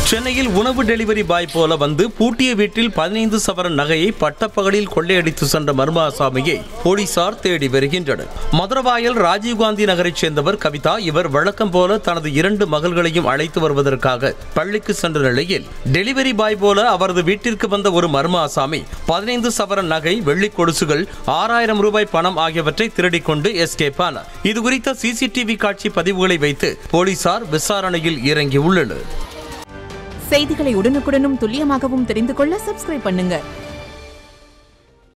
சென்னையில் உணவு delivery boy போல வந்து பூட்டிய வீட்டில் பதினைந்து சவரன் நகையை பட்டப்பகலில் கொள்ளையடித்து சென்ற மர்ம ஆசாமியை போலீசார் தேடி வருகின்றனர் மதுரவாயல் ராஜீவ்காந்தி நகரைச் சேர்ந்தவர் கவிதா இவர் வழக்கம் போல தனது இரண்டு மகள்களையும் அழைத்து வருவதற்காக பள்ளிக்கு சென்ற நிலையில் டெலிவரி பாய் போல அவரது வீட்டிற்கு வந்த ஒரு மர்ம ஆசாமி பதினைந்து சவரன் நகை வெள்ளி கொலுசுகள் ஆறாயிரம் ரூபாய் பணம் ஆகியவற்றை திருடிக் கொண்டு எஸ்கேப் ஆனார் இது குறித்த சிசிடிவி காட்சி பதிவுகளை வைத்து போலீசார் விசாரணையில் இறங்கியுள்ளனர் செய்திகளை உடனுக்குடனும் துல்லியமாகவும் தெரிந்து கொள்ள சப்ஸ்கிரைப் பண்ணுங்க